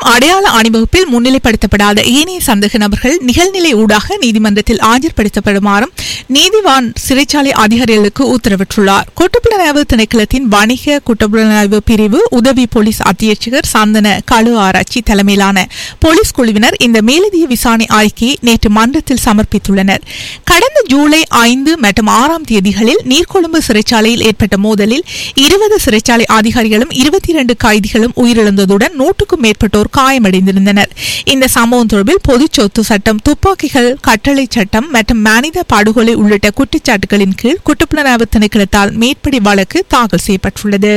எனினும் அடையாள அணிவகுப்பில் முன்னிலைப்படுத்தப்படாத ஏனைய சந்தேக நபர்கள் நிகழ்நிலை ஊடாக நீதிமன்றத்தில் ஆஜர்படுத்தப்படுமாறும் நீதிவான் சிறைச்சாலை அதிகாரிகளுக்கு உத்தரவிட்டுள்ளார் குற்றப்புலனாய்வு திணைக்களத்தின் வணிக குற்றப்புலனாய்வு பிரிவு உதவி போலீஸ் அத்தியட்சகர் சந்தன களு ஆராய்ச்சி தலைமையிலான போலீஸ் குழுவினர் இந்த மேலதிக விசாரணை அறிக்கையை நேற்று மன்றத்தில் சமர்ப்பித்துள்ளனர் கடந்த ஜூலை ஐந்து மற்றும் ஆறாம் தேதிகளில் நீர்கொழும்பு சிறைச்சாலையில் ஏற்பட்ட மோதலில் இருபது சிறைச்சாலை அதிகாரிகளும் இருபத்தி இரண்டு கைதிகளும் உயிரிழந்ததுடன் நூற்றுக்கும் மேற்பட்டோர் காயமடைந்திருந்தனர் இந்த சம்பவம் தொடர்பில் பொதுச் சொத்து சட்டம் துப்பாக்கிகள் கட்டளை சட்டம் மற்றும் மனித படுகொலை உள்ளிட்ட குற்றச்சாட்டுகளின் கீழ் குற்றப்புலனாய்வு திணைக்களத்தால் மேற்படி வழக்கு தாக்கல் செய்யப்பட்டுள்ளது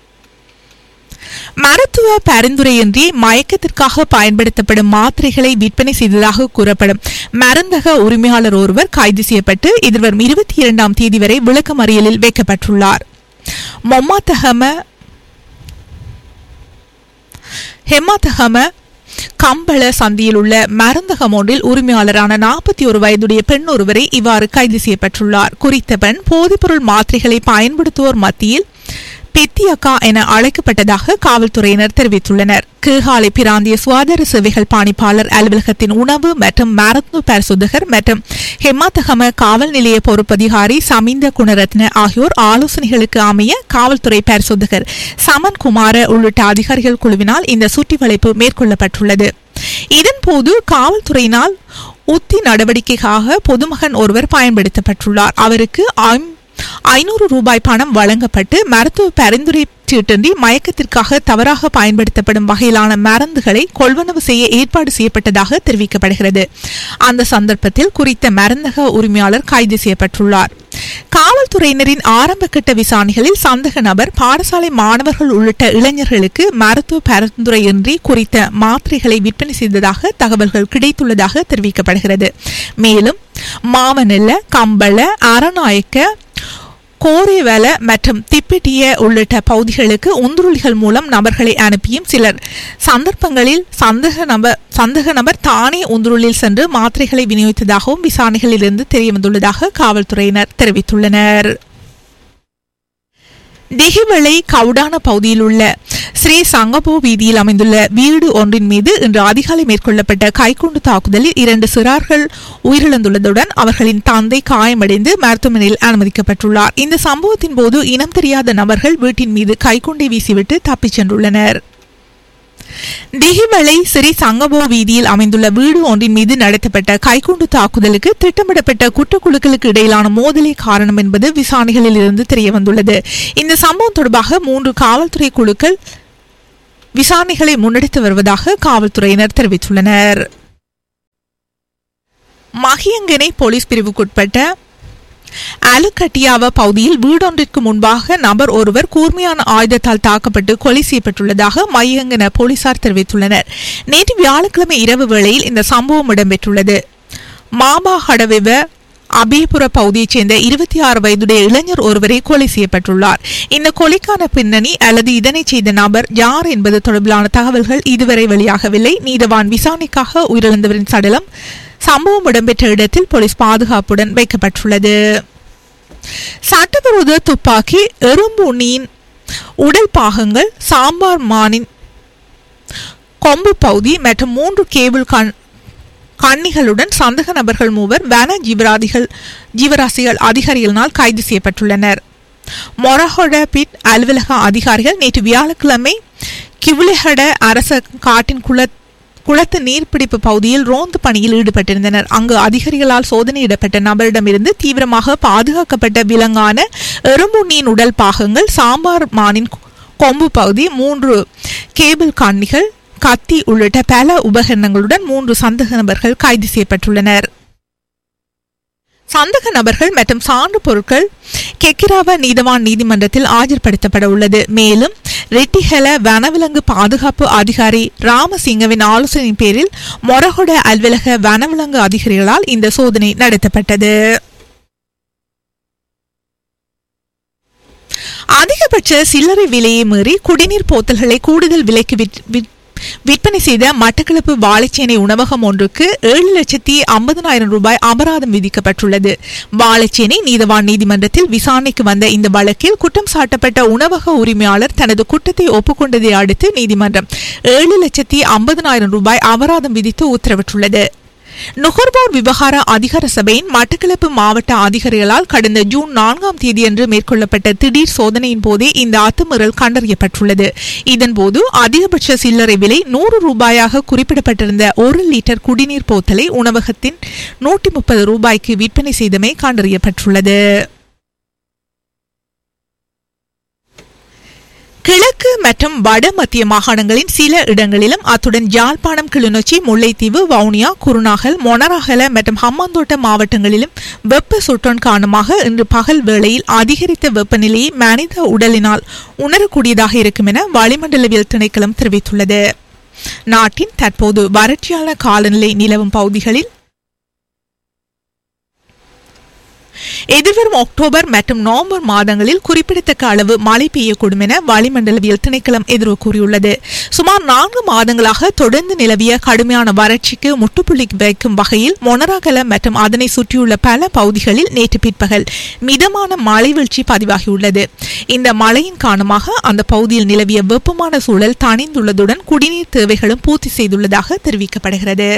மருத்துவ பரிந்துரையின்றி மயக்கத்திற்காக பயன்படுத்தப்படும் மாத்திரைகளை விற்பனை செய்ததாக கூறப்படும் மருந்தக உரிமையாளர் ஒருவர் கைது செய்யப்பட்டு எதிர்வரும் இருபத்தி இரண்டாம் தேதி வரை விளக்கமறியலில் வைக்கப்பட்டுள்ளார் மொம்மாத்தகம ஹெமாத்தகம கம்பள சந்தியில் உள்ள மருந்தகம் ஒன்றில் உரிமையாளரான நாற்பத்தி ஒரு வயதுடைய பெண் ஒருவரை இவ்வாறு கைது செய்யப்பட்டுள்ளார் குறித்த பெண் போதைப்பொருள் மாத்திரைகளை பயன்படுத்துவோர் மத்தியில் பெத்தியக்கா என அழைக்கப்பட்டதாக காவல்துறையினர் தெரிவித்துள்ளனர் கீழ்காலை பிராந்திய சுகாதார சேவைகள் பணிப்பாளர் அலுவலகத்தின் உணவு மற்றும் மருத்துவ பரிசோதகர் மற்றும் ஹெமாத்தகம காவல் நிலைய பொறுப்பதிகாரி சமிந்த குணரத்ன ஆகியோர் ஆலோசனைகளுக்கு அமைய காவல்துறை பரிசோதகர் சமன் குமார உள்ளிட்ட அதிகாரிகள் குழுவினால் இந்த சுற்றி வளைப்பு மேற்கொள்ளப்பட்டுள்ளது இதன்போது காவல்துறையினால் உத்தி நடவடிக்கைக்காக பொதுமகன் ஒருவர் பயன்படுத்தப்பட்டுள்ளார் அவருக்கு ஐம்- ஐநூறு ரூபாய் பணம் வழங்கப்பட்டு மருத்துவ பரிந்துரை சீட்டின்றி மயக்கத்திற்காக தவறாக பயன்படுத்தப்படும் வகையிலான மருந்துகளை கொள்வனவு செய்ய ஏற்பாடு செய்யப்பட்டதாக தெரிவிக்கப்படுகிறது அந்த சந்தர்ப்பத்தில் குறித்த மருந்தக உரிமையாளர் கைது செய்யப்பட்டுள்ளார் காவல்துறையினரின் ஆரம்ப கட்ட விசாரணைகளில் சந்தேக நபர் பாடசாலை மாணவர்கள் உள்ளிட்ட இளைஞர்களுக்கு மருத்துவ பரிந்துரையின்றி குறித்த மாத்திரைகளை விற்பனை செய்ததாக தகவல்கள் கிடைத்துள்ளதாக தெரிவிக்கப்படுகிறது மேலும் மாவனெல்ல கம்பள அரணாயக்க கோரேவல மற்றும் திப்பிட்டிய உள்ளிட்ட பகுதிகளுக்கு உந்துருளிகள் மூலம் நபர்களை அனுப்பியும் சிலர் சந்தர்ப்பங்களில் சந்தேக நபர் சந்தேக நபர் தானே உந்துருளில் சென்று மாத்திரைகளை விநியோகித்ததாகவும் விசாரணைகளிலிருந்து தெரியவந்துள்ளதாக காவல்துறையினர் தெரிவித்துள்ளனர் திகிவளை கவுடான பகுதியில் உள்ள ஸ்ரீ சங்கபோ வீதியில் அமைந்துள்ள வீடு ஒன்றின் மீது இன்று அதிகாலை மேற்கொள்ளப்பட்ட கைக்குண்டு தாக்குதலில் இரண்டு சிறார்கள் உயிரிழந்துள்ளதுடன் அவர்களின் தந்தை காயமடைந்து மருத்துவமனையில் அனுமதிக்கப்பட்டுள்ளார் இந்த சம்பவத்தின் போது இனம் தெரியாத நபர்கள் வீட்டின் மீது கைக்குண்டை வீசிவிட்டு தப்பிச் சென்றுள்ளனர் திகிவளை ஸ்ரீ சங்கபோ வீதியில் அமைந்துள்ள வீடு ஒன்றின் மீது நடத்தப்பட்ட கைக்குண்டு தாக்குதலுக்கு திட்டமிடப்பட்ட குற்றக்குழுக்களுக்கு இடையிலான மோதலே காரணம் என்பது விசாரணைகளில் இருந்து தெரியவந்துள்ளது இந்த சம்பவம் தொடர்பாக மூன்று காவல்துறை குழுக்கள் விசாரணைகளை முன்னெடுத்து வருவதாக காவல்துறையினர் தெரிவித்துள்ளனர் மகியங்கனை போலீஸ் பிரிவுக்குட்பட்ட அலுக்கட்டியாவ பகுதியில் வீடொன்றிற்கு முன்பாக நபர் ஒருவர் கூர்மையான ஆயுதத்தால் தாக்கப்பட்டு கொலை செய்யப்பட்டுள்ளதாக மையங்கன போலீசார் தெரிவித்துள்ளனர் நேற்று வியாழக்கிழமை இரவு வேளையில் இந்த சம்பவம் இடம்பெற்றுள்ளது மாபா ஹடவிவ அபியபுர பகுதியைச் சேர்ந்த இருபத்தி ஆறு வயதுடைய இளைஞர் ஒருவரை கொலை செய்யப்பட்டுள்ளார் இந்த கொலைக்கான பின்னணி அல்லது இதனை செய்த நபர் யார் என்பது தொடர்பிலான தகவல்கள் இதுவரை வெளியாகவில்லை நீதவான் விசாரணைக்காக உயிரிழந்தவரின் சடலம் சம்பவம் இடம்பெற்ற இடத்தில் போலீஸ் பாதுகாப்புடன் வைக்கப்பட்டுள்ளது சட்டவிரோத துப்பாக்கி எறும்புண்ணியின் உடல் பாகங்கள் சாம்பார் மானின் கொம்பு பகுதி மற்றும் மூன்று கேபிள் கண் கண்ணிகளுடன் சந்தேக நபர்கள் மூவர் வன ஜீவராதிகள் ஜீவராசிகள் அதிகாரிகளினால் கைது செய்யப்பட்டுள்ளனர் மொரஹொட பிட் அலுவலக அதிகாரிகள் நேற்று வியாழக்கிழமை கிவுலெஹட அரச காட்டின் குள குளத்து நீர்பிடிப்பு பகுதியில் ரோந்து பணியில் ஈடுபட்டிருந்தனர் அங்கு அதிகாரிகளால் சோதனையிடப்பட்ட நபரிடமிருந்து தீவிரமாக பாதுகாக்கப்பட்ட விலங்கான எறும்புண்ணியின் உடல் பாகங்கள் சாம்பார் மானின் கொம்பு பகுதி மூன்று கேபிள் கண்ணிகள் கத்தி உள்ளிட்ட பல உபகரணங்களுடன் மூன்று சந்தேக நபர்கள் கைது செய்யப்பட்டுள்ளனர் சந்தேக நபர்கள் மற்றும் சான்று பொருட்கள் கெக்கிராவ நீதவான் நீதிமன்றத்தில் ஆஜர்படுத்தப்பட உள்ளது மேலும் ரெட்டிஹெல வனவிலங்கு பாதுகாப்பு அதிகாரி ராமசிங்கவின் ஆலோசனையின் பேரில் மொரகொட அலுவலக வனவிலங்கு அதிகாரிகளால் இந்த சோதனை நடத்தப்பட்டது அதிகபட்ச சில்லறை விலையை மீறி குடிநீர் போத்தல்களை கூடுதல் விலைக்கு விற்- விற்- விற்பனை செய்த மட்டக்களப்பு வாழைச்சேனை உணவகம் ஒன்றுக்கு ஏழு லட்சத்தி ஐம்பதனாயிரம் ரூபாய் அபராதம் விதிக்கப்பட்டுள்ளது வாழைச்சேனை நீதவான் நீதிமன்றத்தில் விசாரணைக்கு வந்த இந்த வழக்கில் குற்றம் சாட்டப்பட்ட உணவக உரிமையாளர் தனது குற்றத்தை ஒப்புக்கொண்டதை அடுத்து நீதிமன்றம் ஏழு லட்சத்தி ஐம்பதனாயிரம் ரூபாய் அபராதம் விதித்து உத்தரவிட்டுள்ளது நுகர்வோர் விவகார அதிகார சபையின் மட்டக்களப்பு மாவட்ட அதிகாரிகளால் கடந்த ஜூன் நான்காம் தேதியன்று மேற்கொள்ளப்பட்ட திடீர் சோதனையின் போதே இந்த அத்துமீறல் கண்டறியப்பட்டுள்ளது இதன்போது அதிகபட்ச சில்லறை விலை நூறு ரூபாயாக குறிப்பிடப்பட்டிருந்த ஒரு லிட்டர் குடிநீர் போத்தலை உணவகத்தின் நூற்றி முப்பது ரூபாய்க்கு விற்பனை செய்தமை கண்டறியப்பட்டுள்ளது கிழக்கு மற்றும் வட மத்திய மாகாணங்களின் சில இடங்களிலும் அத்துடன் யாழ்ப்பாணம் கிளிநொச்சி முல்லைத்தீவு வவுனியா குருநாகல் மொனராகல மற்றும் ஹம்மாந்தோட்ட மாவட்டங்களிலும் வெப்ப சுற்றோன் காரணமாக இன்று பகல் வேளையில் அதிகரித்த வெப்பநிலையை மனித உடலினால் உணரக்கூடியதாக இருக்கும் என வளிமண்டலவியல் திணைக்களம் தெரிவித்துள்ளது நாட்டின் தற்போது வறட்சியான காலநிலை நிலவும் பகுதிகளில் எதிர்வரும் அக்டோபர் மற்றும் நவம்பர் மாதங்களில் குறிப்பிடத்தக்க அளவு மழை பெய்யக்கூடும் என வளிமண்டலவியல் திணைக்களம் எதிர்வு கூறியுள்ளது சுமார் நான்கு மாதங்களாக தொடர்ந்து நிலவிய கடுமையான வறட்சிக்கு முட்டுப்புள்ளி வைக்கும் வகையில் மொனராகல மற்றும் அதனை சுற்றியுள்ள பல பகுதிகளில் நேற்று பிற்பகல் மிதமான மழை வீழ்ச்சி பதிவாகியுள்ளது இந்த மழையின் காரணமாக அந்த பகுதியில் நிலவிய வெப்பமான சூழல் தணிந்துள்ளதுடன் குடிநீர் தேவைகளும் பூர்த்தி செய்துள்ளதாக தெரிவிக்கப்படுகிறது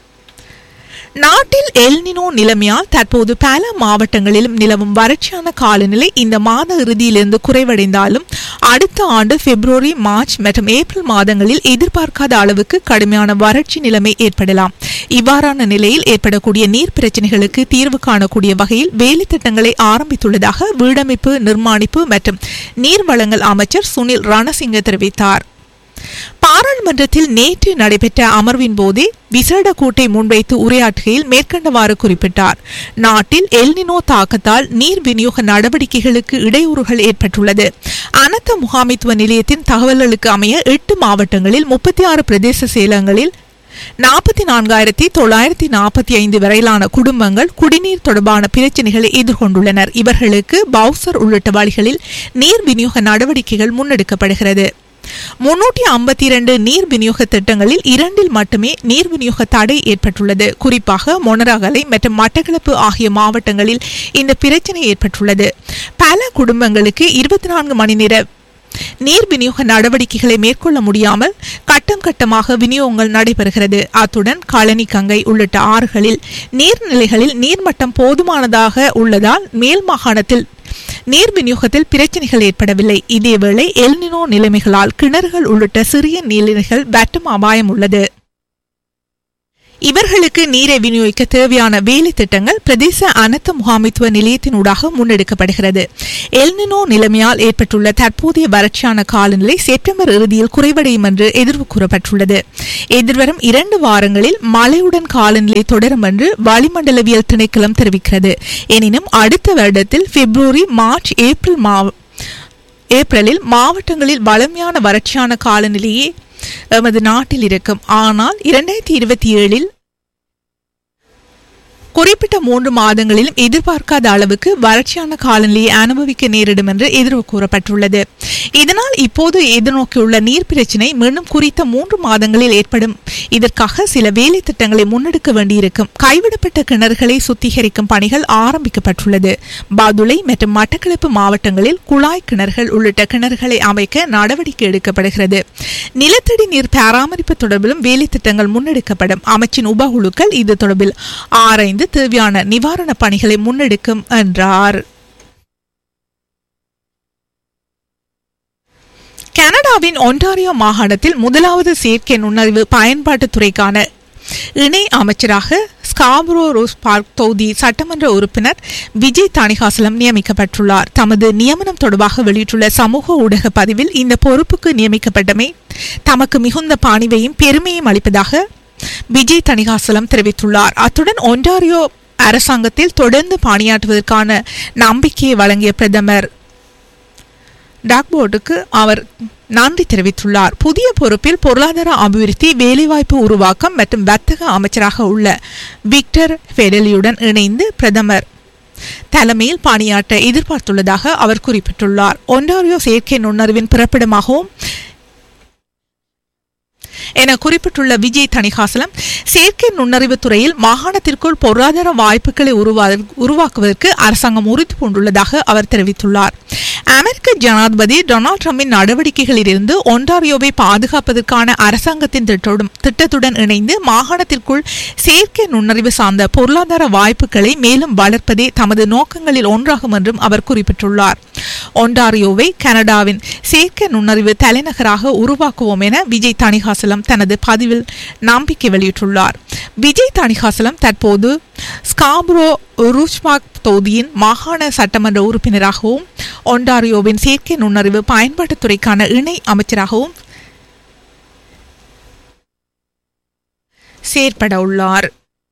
நாட்டில் எல்னினோ நிலைமையால் தற்போது பல மாவட்டங்களிலும் நிலவும் வறட்சியான காலநிலை இந்த மாத இறுதியிலிருந்து குறைவடைந்தாலும் அடுத்த ஆண்டு பிப்ரவரி மார்ச் மற்றும் ஏப்ரல் மாதங்களில் எதிர்பார்க்காத அளவுக்கு கடுமையான வறட்சி நிலைமை ஏற்படலாம் இவ்வாறான நிலையில் ஏற்படக்கூடிய நீர் பிரச்சினைகளுக்கு தீர்வு காணக்கூடிய வகையில் வேலை திட்டங்களை ஆரம்பித்துள்ளதாக வீடமைப்பு நிர்மாணிப்பு மற்றும் நீர் வளங்கள் அமைச்சர் சுனில் ரணசிங்க தெரிவித்தார் பாராளுமன்றத்தில் நேற்று நடைபெற்ற அமர்வின் போதே விசேட கூட்டை முன்வைத்து உரையாற்றுகையில் மேற்கண்டவாறு குறிப்பிட்டார் நாட்டில் எல்னினோ தாக்கத்தால் நீர் விநியோக நடவடிக்கைகளுக்கு இடையூறுகள் ஏற்பட்டுள்ளது அனந்த முகாமைத்துவ நிலையத்தின் தகவல்களுக்கு அமைய எட்டு மாவட்டங்களில் முப்பத்தி ஆறு பிரதேச செயலகங்களில் நாற்பத்தி நான்காயிரத்தி தொள்ளாயிரத்தி நாற்பத்தி ஐந்து வரையிலான குடும்பங்கள் குடிநீர் தொடர்பான பிரச்சினைகளை எதிர்கொண்டுள்ளனர் இவர்களுக்கு பவுசர் உள்ளிட்ட வழிகளில் நீர் விநியோக நடவடிக்கைகள் முன்னெடுக்கப்படுகிறது முன்னூற்றி ஐம்பத்தி இரண்டு நீர் விநியோக திட்டங்களில் இரண்டில் மட்டுமே நீர் விநியோக தடை ஏற்பட்டுள்ளது குறிப்பாக மொனராகலை மற்றும் மட்டக்களப்பு ஆகிய மாவட்டங்களில் இந்த பிரச்சனை ஏற்பட்டுள்ளது பல குடும்பங்களுக்கு இருபத்தி நான்கு மணி நேர நீர் விநியோக நடவடிக்கைகளை மேற்கொள்ள முடியாமல் கட்டம் கட்டமாக விநியோகங்கள் நடைபெறுகிறது அத்துடன் களனி கங்கை உள்ளிட்ட ஆறுகளில் நீர்நிலைகளில் நீர்மட்டம் போதுமானதாக உள்ளதால் மேல் மாகாணத்தில் நீர் விநியோகத்தில் பிரச்சனைகள் ஏற்படவில்லை இதேவேளை எல்னினோ நிலைமைகளால் கிணறுகள் உள்ளிட்ட சிறிய நீர்நிலைகள் வற்றும் அபாயம் உள்ளது இவர்களுக்கு நீரை விநியோகிக்க தேவையான வேலை திட்டங்கள் பிரதேச அனர்த்த முகாமைத்துவ நிலையத்தினூடாக முன்னெடுக்கப்படுகிறது எல்னினோ நிலைமையால் ஏற்பட்டுள்ள தற்போதைய வறட்சியான காலநிலை செப்டம்பர் இறுதியில் குறைவடையும் என்று எதிர்வு கூறப்பட்டுள்ளது எதிர்வரும் இரண்டு வாரங்களில் மழையுடன் காலநிலை தொடரும் என்று வளிமண்டலவியல் திணைக்களம் தெரிவிக்கிறது எனினும் அடுத்த வருடத்தில் பிப்ரவரி மார்ச் ஏப்ரல் மா ஏப்ரலில் மாவட்டங்களில் வளமையான வறட்சியான காலநிலையே எமது நாட்டில் இருக்கும் ஆனால் இரண்டாயிரத்தி இருபத்தி ஏழில் குறிப்பிட்ட மூன்று மாதங்களிலும் எதிர்பார்க்காத அளவுக்கு வறட்சியான காலநிலையை அனுபவிக்க நேரிடும் என்று எதிர்வு கூறப்பட்டுள்ளது இதனால் இப்போது எதிர்நோக்கியுள்ள நீர் பிரச்சினை மீண்டும் குறித்த மூன்று மாதங்களில் ஏற்படும் இதற்காக சில வேலை திட்டங்களை முன்னெடுக்க வேண்டியிருக்கும் கைவிடப்பட்ட கிணறுகளை சுத்திகரிக்கும் பணிகள் ஆரம்பிக்கப்பட்டுள்ளது பாதுளை மற்றும் மட்டக்களப்பு மாவட்டங்களில் குழாய் கிணறுகள் உள்ளிட்ட கிணறுகளை அமைக்க நடவடிக்கை எடுக்கப்படுகிறது நிலத்தடி நீர் பராமரிப்பு தொடர்பிலும் வேலை திட்டங்கள் முன்னெடுக்கப்படும் அமைச்சின் உபகுழுக்கள் இது தொடர்பில் ஆராய்ந்து தேவையான நிவாரணப் பணிகளை முன்னெடுக்கும் என்றார் கனடாவின் ஒன்டாரியோ மாகாணத்தில் முதலாவது செயற்கை நுண்ணறிவு பயன்பாட்டுத் துறைக்கான இணை அமைச்சராக ஸ்காப்ரோ ரோஸ் பார்க் தொகுதி சட்டமன்ற உறுப்பினர் விஜய் தானிகாசலம் நியமிக்கப்பட்டுள்ளார் தமது நியமனம் தொடர்பாக வெளியிட்டுள்ள சமூக ஊடக பதிவில் இந்த பொறுப்புக்கு நியமிக்கப்பட்டமை தமக்கு மிகுந்த பாணிவையும் பெருமையும் அளிப்பதாக விஜய் தணிகாசலம் தெரிவித்துள்ளார் அத்துடன் ஒன்டாரியோ அரசாங்கத்தில் தொடர்ந்து பணியாற்றுவதற்கான நம்பிக்கையை வழங்கிய பிரதமர் டாக்போர்டுக்கு அவர் நன்றி தெரிவித்துள்ளார் புதிய பொறுப்பில் பொருளாதார அபிவிருத்தி வேலைவாய்ப்பு உருவாக்கம் மற்றும் வர்த்தக அமைச்சராக உள்ள விக்டர் ஃபெடலியுடன் இணைந்து பிரதமர் தலைமையில் பணியாற்ற எதிர்பார்த்துள்ளதாக அவர் குறிப்பிட்டுள்ளார் ஒன்டாரியோ செயற்கை நுண்ணறிவின் பிறப்பிடமாகவும் என குறிப்பிட்டுள்ள விஜய் தணிகாசலம் செயற்கை நுண்ணறிவு துறையில் மாகாணத்திற்குள் பொருளாதார வாய்ப்புகளை உருவா- உருவாக்குவதற்கு அரசாங்கம் உறுதி பூண்டுள்ளதாக அவர் தெரிவித்துள்ளார் அமெரிக்க ஜனாதிபதி டொனால்ட் ட்ரம்பின் நடவடிக்கைகளிலிருந்து ஒன்டாரியோவை பாதுகாப்பதற்கான அரசாங்கத்தின் திட்டத்துடன் திட்டத்துடன் இணைந்து மாகாணத்திற்குள் செயற்கை நுண்ணறிவு சார்ந்த பொருளாதார வாய்ப்புகளை மேலும் வளர்ப்பதே தமது நோக்கங்களில் ஒன்றாகும் என்றும் அவர் குறிப்பிட்டுள்ளார் ஒன்டாரியோவை கனடாவின் செயற்கை நுண்ணறிவு தலைநகராக உருவாக்குவோம் என விஜய் தணிகாசலம் தனது பதிவில் நம்பிக்கை வெளியிட்டுள்ளார் விஜய் தணிகாசலம் தற்போது ஸ்காப்ரோ ரூச்மாக் தொகுதியின் மாகாண சட்டமன்ற உறுப்பினராகவும் ஒன்டாரியோவின் செயற்கை நுண்ணறிவு பயன்பாட்டுத்துறைக்கான இணை அமைச்சராகவும் செயற்பட உள்ளார்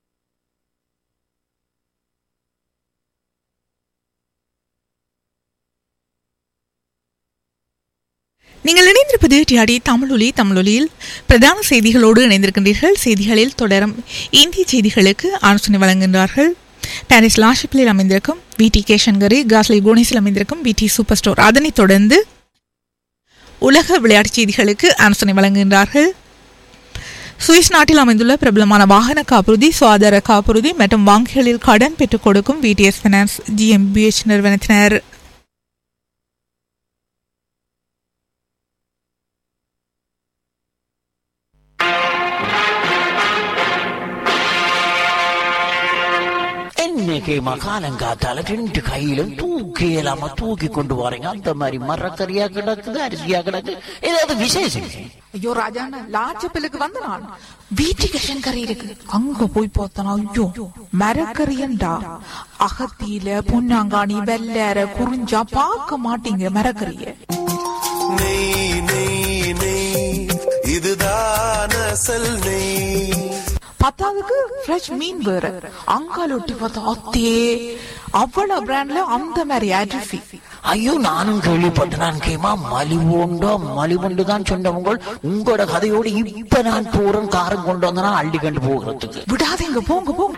நீங்கள் இணைந்திருப்பது டிஆடி தமிழொலி தமிழொலியில் பிரதான செய்திகளோடு இணைந்திருக்கின்றீர்கள் செய்திகளில் தொடரும் இந்திய செய்திகளுக்கு ஆலோசனை வழங்குகின்றார்கள் பாரிஸ் லாஷிப்பில் அமைந்திருக்கும் விடி கேஷன்கரி காஸ்லி குணேசில் அமைந்திருக்கும் விடி சூப்பர் ஸ்டோர் அதனைத் தொடர்ந்து உலக விளையாட்டுச் செய்திகளுக்கு ஆலோசனை வழங்குகின்றார்கள் சுவிஸ் நாட்டில் அமைந்துள்ள பிரபலமான வாகன காப்புறுதி சுகாதார காப்புறுதி மற்றும் வங்கிகளில் கடன் பெற்றுக் கொடுக்கும் விடிஎஸ் ஃபைனான்ஸ் ஜிஎம்பிஎச் நிறுவனத்தினர் இன்னைக்கு மகாலங்காத்தால ரெண்டு கையிலும் தூக்கி இல்லாம தூக்கி கொண்டு வரீங்க அந்த மாதிரி மரக்கறியா கிடக்குது அரிசியா கிடக்கு ஏதாவது விசேஷம் ஐயோ ராஜாண்ணா லாச்சப்பிலுக்கு வந்த நான் வீட்டுக்கு கறி இருக்கு அங்க போய் பார்த்தனா ஐயோ மரக்கறியண்டா அகத்தியில பொன்னாங்காணி வெள்ளேற குறிஞ்சா பார்க்க மாட்டீங்க மரக்கறிய நெய் நெய் நெய் இதுதான் அசல் நெய் பத்தாவதுக்கு ஃப்ரெஷ் மீன் வேற அங்கால ஒட்டி பார்த்தா அத்தே அவ்வளவு பிராண்ட்ல அந்த மாதிரி அரிசி ஐயோ நானும் கேள்விப்பட்டேன் கேமா மலிவுண்டோ மலிவுண்டு தான் சொன்னவங்க உங்களோட கதையோடு இப்ப நான் போறேன் காரம் கொண்டு வந்தனா அள்ளி கண்டு போகிறதுக்கு விடாதீங்க போங்க போங்க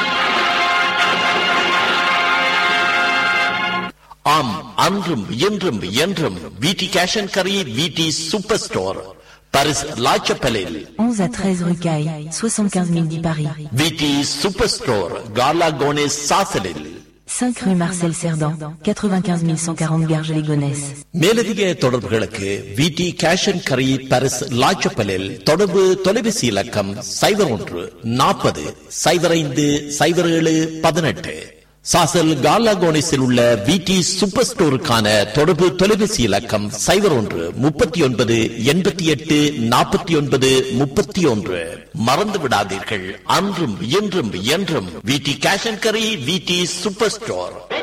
ஆம் அன்றும் இன்றும் என்றும் விடி கேஷ் அண்ட் கரி விடி சூப்பர் ஸ்டோர் பரிஸ் லாச்சப்பலில் 11 à 13 rue Caille, 75 010 Paris. விடி சூப்பர் ஸ்டோர் கார்லா கோனேஸ் சாசலில் 5 rue Marcel Cerdan, 95 140 Garges-les-Gonesse. மேலதிக தொடர்புகளுக்கு விடி கேஷ் அண்ட் கரி பரிஸ் லாச்சப்பலில் தொடர்பு தொலைபேசி இலக்கம் சைபர் ஒன்று நாற்பது சைபர் ஐந்து சைபர் ஏழு பதினெட்டு சாசல் கார்லா கோனேஸில் உள்ள விடி சூப்பர் ஸ்டோருக்கான தொடர்பு தொலைபேசி இலக்கம் சைபர் ஒன்று முப்பத்தி ஒன்பது எண்பத்தி எட்டு நாற்பத்தி ஒன்பது முப்பத்தி ஒன்று மறந்து விடாதீர்கள் அன்றும் இன்றும் என்றும் விடி கேஷ் அண்ட் கரி விடி சூப்பர் ஸ்டோர்